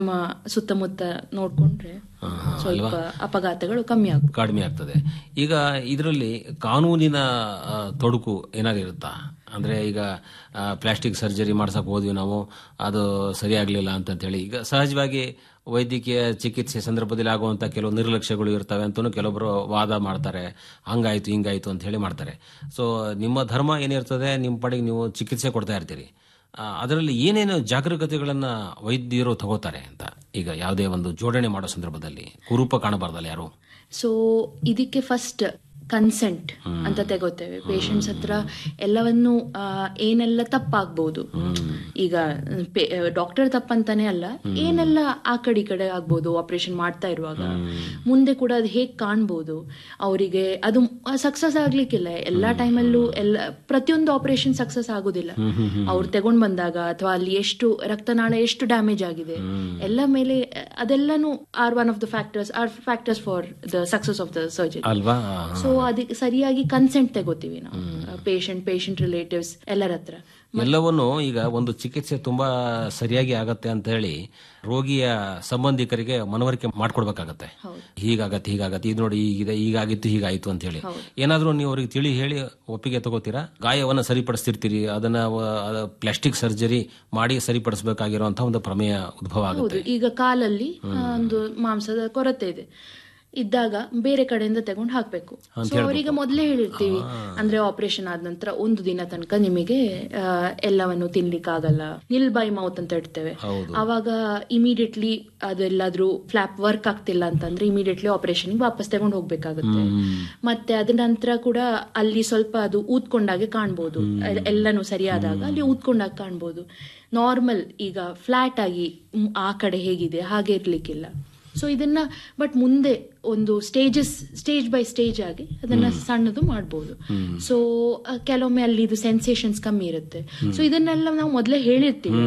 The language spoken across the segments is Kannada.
ನಮ್ಮ ಸುತ್ತಮುತ್ತ ನೋಡ್ಕೊಂಡ್ರೆ ಸ್ವಲ್ಪ ಅಪಘಾತಗಳು ಕಮ್ಮಿ ಆಗುತ್ತೆ ಕಡಿಮೆ ಆಗ್ತದೆ ಈಗ ಇದರಲ್ಲಿ ಕಾನೂನಿನ ಆ, ತೊಡಕು ಏನಾದ್ರು ಇರುತ್ತಾ ಅಂದ್ರೆ ಈಗ ಪ್ಲಾಸ್ಟಿಕ್ ಸರ್ಜರಿ ಮಾಡ್ಸಕ್ ಹೋದ್ವಿ ನಾವು ಅದು ಸರಿಯಾಗ್ಲಿಲ್ಲ ಅಂತ ಹೇಳಿ ಈಗ ಸಹಜವಾಗಿ ವೈದ್ಯಕೀಯ ಚಿಕಿತ್ಸೆ ಸಂದರ್ಭದಲ್ಲಿ ಆಗುವಂತ ಕೆಲವು ನಿರ್ಲಕ್ಷ್ಯಗಳು ಇರ್ತವೆ ಅಂತಲೂ ಕೆಲವೊಬ್ಬರು ವಾದ ಮಾಡ್ತಾರೆ ಹಂಗಾಯ್ತು ಹಿಂಗಾಯ್ತು ಅಂತ ಹೇಳಿ ಮಾಡ್ತಾರೆ ಸೊ ನಿಮ್ಮ ಧರ್ಮ ಏನಿರ್ತದೆ ನಿಮ್ಮ ಪಡೆಗೆ ನೀವು ಚಿಕಿತ್ಸೆ ಕೊಡ್ತಾ ಇರ್ತೀರಿ ಆ, ಅದರಲ್ಲಿ ಏನೇನು ಜಾಗರೂಕತೆಗಳನ್ನ ವೈದ್ಯರು ತಗೋತಾರೆ ಅಂತ ಈಗ ಯಾವುದೇ ಒಂದು ಜೋಡಣೆ ಮಾಡೋ ಸಂದರ್ಭದಲ್ಲಿ ಕುರೂಪ ಕಾಣಬಾರ್ದಲ್ಲ ಯಾರು ಸೊ ಇದಕ್ಕೆ ಫಸ್ಟ್ ಕನ್ಸೆಂಟ್ ಅಂತ ತಗೋತೇವೆ ಪೇಷಂಟ್ಸ್ ಹತ್ರ ಎಲ್ಲವನ್ನು ಆ, ಏನೆಲ್ಲ ತಪ್ಪಾಗ್ಬೋದು ಈಗ ಡಾಕ್ಟರ್ ತಪ್ಪಂತಾನೆ ಅಲ್ಲ ಏನೆಲ್ಲ ಆ ಕಡೆ ಈ ಕಡೆ ಆಗ್ಬೋದು ಆಪರೇಷನ್ ಮಾಡ್ತಾ ಇರುವಾಗ ಮುಂದೆ ಕೂಡ ಅದು ಹೇಗ್ ಕಾಣ್ಬೋದು ಅವರಿಗೆ ಅದು ಸಕ್ಸಸ್ ಆಗ್ಲಿಕ್ಕಿಲ್ಲ ಎಲ್ಲಾ ಟೈಮಲ್ಲೂ ಎಲ್ಲ ಪ್ರತಿಯೊಂದು ಆಪರೇಷನ್ ಸಕ್ಸಸ್ ಆಗುದಿಲ್ಲ ಅವ್ರು ತಗೊಂಡ್ ಬಂದಾಗ ಅಥವಾ ಅಲ್ಲಿ ಎಷ್ಟು ರಕ್ತನಾಳ ಎಷ್ಟು ಡ್ಯಾಮೇಜ್ ಆಗಿದೆ ಎಲ್ಲ ಮೇಲೆ ಅದೆಲ್ಲಾನು are one of the factors are factors for the success of the surgery ಅಲ್ವಾ ಸೊ ಅದಕ್ಕೆ ಸರಿಯಾಗಿ ಕನ್ಸೆಂಟ್ ತಗೋತೀವಿ ನಾವು ಪೇಷಂಟ್ ಪೇಷಂಟ್ ರಿಲೇಟಿವ್ಸ್ ಎಲ್ಲರ ಹತ್ರ ಎಲ್ಲವನ್ನು ಈಗ ಒಂದು ಚಿಕಿತ್ಸೆ ತುಂಬಾ ಸರಿಯಾಗಿ ಆಗತ್ತೆ ಅಂತ ಹೇಳಿ ರೋಗಿಯ ಸಂಬಂಧಿಕರಿಗೆ ಮನವರಿಕೆ ಮಾಡ್ಕೊಡ್ಬೇಕಾಗತ್ತೆ ಹೀಗಾಗತ್ತೆ ಹೀಗಾಗತ್ತೆ ಇದು ನೋಡಿ ಹೀಗಿದೆ ಹೀಗಾಗಿತ್ತು ಹೀಗಾಯ್ತು ಅಂತ ಹೇಳಿ ಏನಾದ್ರೂ ನೀವು ಅವ್ರಿಗೆ ತಿಳಿ ಹೇಳಿ ಒಪ್ಪಿಗೆ ತಗೋತೀರಾ ಗಾಯವನ್ನ ಸರಿಪಡಿಸ್ತಿರ್ತೀರಿ ಅದನ್ನ ಪ್ಲಾಸ್ಟಿಕ್ ಸರ್ಜರಿ ಮಾಡಿ ಸರಿಪಡಿಸಬೇಕಾಗಿರುವಂತಹ ಒಂದು ಪ್ರಮೇಯ ಉದ್ಭವ ಆಗುತ್ತೆ ಹೌದು ಈಗ ಕಾಲಲ್ಲಿ ಆ, ಒಂದು ಮಾಂಸದ ಕೊರತೆ ಇದೆ ಇದ್ದಾಗ ಬೇರೆ ಕಡೆಯಿಂದ ತಗೊಂಡು ಹಾಕ್ಬೇಕು ಸೊ ಅವರಿಗೆ ಮೊದಲೇ ಹೇಳಿರ್ತೀವಿ ಅಂದ್ರೆ ಆಪರೇಷನ್ ಆದ ನಂತರ ಒಂದು ದಿನ ತನಕ ನಿಮಗೆ ಆ, ಎಲ್ಲವನ್ನು ತಿನ್ಲಿಕ್ಕಾಗಲ್ಲ ನಿಲ್ ಬೈ ಮೌತ್ ಅಂತ ಇಡ್ತೇವೆ ಅವಾಗ ಇಮಿಡಿಯೇಟ್ಲಿ ಅದೆಲ್ಲಾದ್ರೂ ಫ್ಲಾಪ್ ವರ್ಕ್ ಆಗ್ತಿಲ್ಲ ಅಂತಂದ್ರೆ ಇಮಿಡಿಯೇಟ್ಲಿ ಆಪರೇಷನ್ ವಾಪಸ್ ತಗೊಂಡು ಹೋಗ್ಬೇಕಾಗುತ್ತೆ ಮತ್ತೆ ಅದ ನಂತರ ಕೂಡ ಅಲ್ಲಿ ಸ್ವಲ್ಪ ಅದು ಊದ್ಕೊಂಡಾಗೆ ಕಾಣ್ಬೋದು ಎ- ಎಲ್ಲನೂ ಸರಿಯಾದಾಗ ಅಲ್ಲಿ ಊದ್ಕೊಂಡಾಗ ಕಾಣ್ಬೋದು ನಾರ್ಮಲ್ ಈಗ ಫ್ಲಾಟ್ ಆಗಿ ಮ್, ಆ ಕಡೆ ಹೇಗಿದೆ ಹಾಗೆ ಇರ್ಲಿಕ್ಕಿಲ್ಲ ಸೊ ಇದನ್ನ ಬಟ್ ಮುಂದೆ ಒಂದು ಸ್ಟೇಜಸ್ ಸ್ಟೇಜ್ ಬೈ ಸ್ಟೇಜ್ ಆಗಿ ಅದನ್ನ ಸಣ್ಣದು ಮಾಡ್ಬೋದು ಸೊ ಕೆಲವೊಮ್ಮೆ ಅಲ್ಲಿ ಇದು ಸೆನ್ಸೇಷನ್ಸ್ ಕಮ್ಮಿ ಇರುತ್ತೆ ಸೊ ಇದನ್ನೆಲ್ಲ ನಾವು ಮೊದಲೇ ಹೇಳಿರ್ತೀವಿ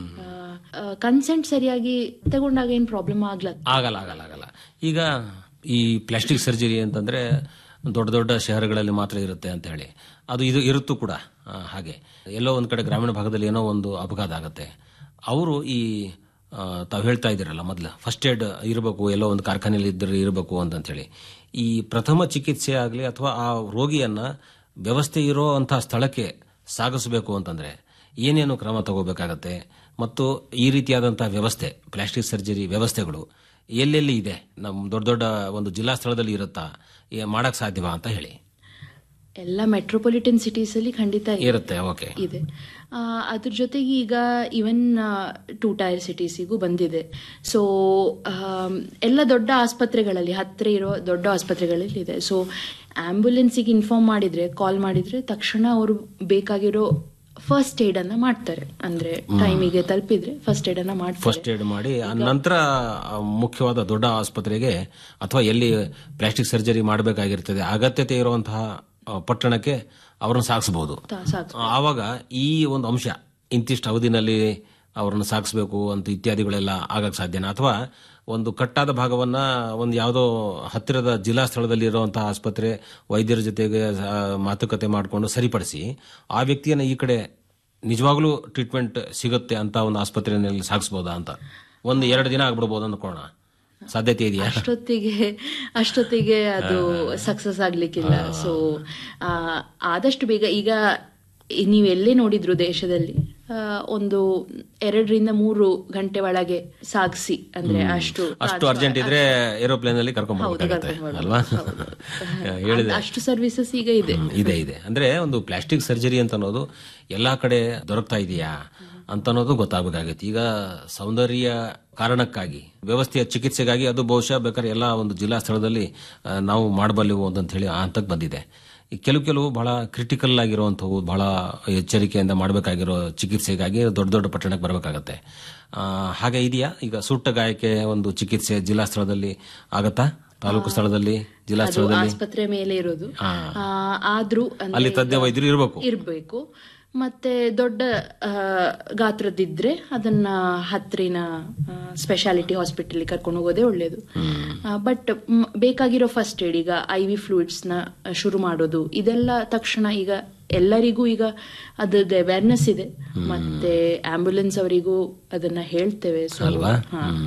ಕನ್ಸೆಂಟ್ ಸರಿಯಾಗಿ ತಗೊಂಡಾಗ ಏನ್ ಪ್ರಾಬ್ಲಮ್ ಆಗ್ಲ ಆಗಲ್ಲ ಆಗಲ್ಲ ಆಗಲ್ಲ ಈಗ ಈ ಪ್ಲಾಸ್ಟಿಕ್ ಸರ್ಜರಿ ಅಂತಂದ್ರೆ ದೊಡ್ಡ ದೊಡ್ಡ ಶಹರಗಳಲ್ಲಿ ಮಾತ್ರ ಇರುತ್ತೆ ಅಂತ ಹೇಳಿ ಅದು ಇದು ಇರುತ್ತೂ ಕೂಡ ಆ, ಹಾಗೆ ಎಲ್ಲೋ ಒಂದ್ ಕಡೆ ಗ್ರಾಮೀಣ ಭಾಗದಲ್ಲಿ ಏನೋ ಒಂದು ಅಪಘಾತ ಆಗುತ್ತೆ ಅವರು ಈ ಆ, ತಾವು ಹೇಳ್ತಾ ಇದ್ದೀರಲ್ಲ ಮೊದಲು ಫಸ್ಟ್ ಏಡ್ ಇರಬೇಕು ಎಲ್ಲೋ ಒಂದು ಕಾರ್ಖಾನೆಯಲ್ಲಿ ಇದ್ದರೆ ಇರಬೇಕು ಅಂತ ಹೇಳಿ ಈ ಪ್ರಥಮ ಚಿಕಿತ್ಸೆ ಆಗಲಿ ಅಥವಾ ಆ ರೋಗಿಯನ್ನ ವ್ಯವಸ್ಥೆ ಇರೋ ಅಂತಹ ಸ್ಥಳಕ್ಕೆ ಸಾಗಿಸಬೇಕು ಅಂತಂದ್ರೆ ಏನೇನು ಕ್ರಮ ತಗೋಬೇಕಾಗತ್ತೆ ಮತ್ತು ಈ ರೀತಿಯಾದಂತಹ ವ್ಯವಸ್ಥೆ ಪ್ಲಾಸ್ಟಿಕ್ ಸರ್ಜರಿ ವ್ಯವಸ್ಥೆಗಳು ಎಲ್ಲೆಲ್ಲಿ ಇದೆ ನಮ್ಮ ದೊಡ್ಡ ದೊಡ್ಡ ಒಂದು ಜಿಲ್ಲಾ ಸ್ಥಳದಲ್ಲಿ ಇರುತ್ತಾ ಏ- ಮಾಡಕ್ ಸಾಧ್ಯವಾ ಅಂತ ಹೇಳಿ ಎಲ್ಲ ಮೆಟ್ರೋಪಾಲಿಟನ್ ಸಿಟೀಸ್ ಅಲ್ಲಿ ಖಂಡಿತ ಇದೆ. ಇರುತ್ತೆ ಓಕೆ ಇದೆ ಆ, ಅದ್ರ ಜೊತೆಗೆ ಈಗ ಈವನ್ ಟೂ ಟೈರ್ ಸಿಟೀಸಿಗೂ ಬಂದಿದೆ ಸೊ ಎಲ್ಲ ದೊಡ್ಡ ಆಸ್ಪತ್ರೆಗಳಲ್ಲಿ ಹತ್ತಿರ ಇರೋ ದೊಡ್ಡ ಆಸ್ಪತ್ರೆಗಳಲ್ಲಿ ಇದೆ ಸೊ ಆಂಬ್ಯುಲೆನ್ಸಿಗೆ ಇನ್ಫಾರ್ಮ್ ಮಾಡಿದ್ರೆ ಕಾಲ್ ಮಾಡಿದ್ರೆ ತಕ್ಷಣ ಅವರು ಬೇಕಾಗಿರೋ ಫಸ್ಟ್ ಏಡ್ ಅನ್ನ ಮಾಡ್ತಾರೆ ಅಂದ್ರೆ ಟೈಮಿಗೆ ತಲುಪಿದ್ರೆ ಫಸ್ಟ್ ಏಡ್ ಅನ್ನ ಮಾಡ್ತಾರೆ ಫಸ್ಟ್ ಏಡ್ ಮಾಡಿ ಆ ನಂತರ ಆ ಮುಖ್ಯವಾದ ದೊಡ್ಡ ಆಸ್ಪತ್ರೆಗೆ ಅಥವಾ ಎಲ್ಲಿ ಪ್ಲಾಸ್ಟಿಕ್ ಸರ್ಜರಿ ಮಾಡಬೇಕಾಗಿರ್ತದೆ ಅಗತ್ಯತೆ ಇರುವಂತಹ ಆ, ಪಟ್ಟಣಕ್ಕೆ ಅವರನ್ನು ಸಾಗಿಸಬಹುದು ತಾ- ಸಾಕು ಆವಾಗ ಈ ಒಂದು ಅಂಶ ಇಂತಿಷ್ಟು ಅವಧಿನಲ್ಲಿ ಅವರನ್ನು ಸಾಗಿಸಬೇಕು ಅಂತ ಇತ್ಯಾದಿಗಳೆಲ್ಲ ಆಗಕ್ ಸಾಧ್ಯನಾ ಅಥವಾ ಒಂದು ಕಟ್ಟಾದ ಭಾಗವನ್ನ ಒಂದು ಯಾವುದೋ ಹತ್ತಿರದ ಜಿಲ್ಲಾ ಸ್ಥಳದಲ್ಲಿ ಇರುವಂತಹ ಆಸ್ಪತ್ರೆ ವೈದ್ಯರ ಜೊತೆಗೆ ಆ, ಮಾತುಕತೆ ಮಾಡಿಕೊಂಡು ಸರಿಪಡಿಸಿ ಆ ವ್ಯಕ್ತಿಯನ್ನ ಈ ಕಡೆ ನಿಜವಾಗ್ಲೂ ಟ್ರೀಟ್ಮೆಂಟ್ ಸಿಗುತ್ತೆ ಅಂತ ಒಂದು ಆಸ್ಪತ್ರೆಯಲ್ಲಿ ಸಾಗಿಸಬಹುದಾ ಅಂತ ಒಂದು ಎರಡು ದಿನ ಆಗ್ಬಿಡ್ಬೋದು ಅಂದ್ಕೋಣ ಸಾಧ್ಯತೆ ಇದೆಯಾ ಅಷ್ಟೊತ್ತಿಗೆ ಅಷ್ಟೊತ್ತಿಗೆ ಅದು ಸಕ್ಸಸ್ ಆಗ್ಲಿಕ್ಕಿಲ್ಲ ಸೊ ಆದಷ್ಟು ಬೇಗ ಈಗ ನೀವು ಎಲ್ಲೇ ನೋಡಿದ್ರು ದೇಶದಲ್ಲಿ ಆ, ಒಂದು ಎರಡರಿಂದ ಮೂರು ಗಂಟೆ ಒಳಗೆ ಸಾಗಿಸಿ ಅಂದ್ರೆ ಅಷ್ಟು ಅಷ್ಟು ಅರ್ಜೆಂಟ್ ಇದ್ರೆ ಏರೋಪ್ಲೇನ್ ಅಲ್ಲಿ ಕರ್ಕೊಂಡ್ ಬರ್ಬೇಕಾಗತ್ತೆ ಅಲ್ವಾ ಹೇಳಿದೆ ಅಷ್ಟು ಸರ್ವಿಸಸ್ ಈಗ ಇದೆ ಹ್ಮ್, ಇದೆ ಇದೆ ಅಂದ್ರೆ ಒಂದು ಪ್ಲಾಸ್ಟಿಕ್ ಸರ್ಜರಿ ಅಂತ ಅನ್ನೋದು ಎಲ್ಲಾ ಕಡೆ ದೊರಕ್ತಾ ಇದೆಯಾ ಅಂತ ಅನ್ನೋದು ಗೊತ್ತಾಗಬೇಕಾಗತ್ತೆ ಈಗ ಸೌಂದರ್ಯ ಕಾರಣಕ್ಕಾಗಿ ವ್ಯವಸ್ಥೆಯ ಚಿಕಿತ್ಸೆಗಾಗಿ ಅದು ಬಹುಶಃ ಬೇಕಾದ್ರೆ ಎಲ್ಲ ಒಂದು ಜಿಲ್ಲಾ ಸ್ಥಳದಲ್ಲಿ ಆ, ನಾವು ಮಾಡಬಲ್ಲೆವು ಅಂತ ಹೇಳಿ ಆ ಹಂತಕ್ಕೆ ಬಂದಿದೆ ಈ ಕೆಲವು ಕೆಲವು ಬಹಳ ಕ್ರಿಟಿಕಲ್ ಆಗಿರುವಂಥವು ಬಹಳ ಎಚ್ಚರಿಕೆಯಿಂದ ಮಾಡಬೇಕಾಗಿರೋ ಚಿಕಿತ್ಸೆಗಾಗಿ ದೊಡ್ಡ ದೊಡ್ಡ ಪಟ್ಟಣಕ್ಕೆ ಬರಬೇಕಾಗತ್ತೆ ಆ, ಹಾಗೆ ಇದೆಯಾ ಈಗ ಸುಟ್ಟ ಗಾಯಕ್ಕೆ ಒಂದು ಚಿಕಿತ್ಸೆ ಜಿಲ್ಲಾ ಸ್ಥಳದಲ್ಲಿ ಆಗತ್ತಾ ತಾಲೂಕು ಸ್ಥಳದಲ್ಲಿ ಜಿಲ್ಲಾ ಅದು ಸ್ಥಳದಲ್ಲಿ ಆಸ್ಪತ್ರೆ ಮೇಲೆ ಇರೋದು ಹಾ. ಆ, ಆದ್ರೂ ಅಂದ್ರೆ ಅಲ್ಲಿ ತಜ್ಞ ವೈದ್ಯರು ಇರಬೇಕು ಇರ್ಬೇಕು ಮತ್ತೆ ದೊಡ್ಡ ಆ, ಗಾತ್ರದಿದ್ರೆ ಅದನ್ನ ಹತ್ತಿರಿನ ಸ್ಪೆಷಾಲಿಟಿ ಹಾಸ್ಪಿಟಲ್ ಕರ್ಕೊಂಡು ಹೋಗೋದೇ ಒಳ್ಳೇದು ಬಟ್ ಬೇಕಾಗಿರೋ ಫಸ್ಟ್ ಏಡ್ ಈಗ ಐ ವಿ ಫ್ಲೂಯಿಡ್ಸ್ ನ ಶುರು ಮಾಡೋದು ಇದೆಲ್ಲ ತಕ್ಷಣ ಈಗ ಎಲ್ಲರಿಗೂ ಈಗ ಅದ್ರದ್ದು ಅವೇರ್ನೆಸ್ ಇದೆ ಮತ್ತೆ ಆಂಬ್ಯುಲೆನ್ಸ್ ಅವರಿಗೂ ಅದನ್ನ ಹೇಳ್ತೇವೆ ಸೊ ಅಲ್ವಾ ಹಾ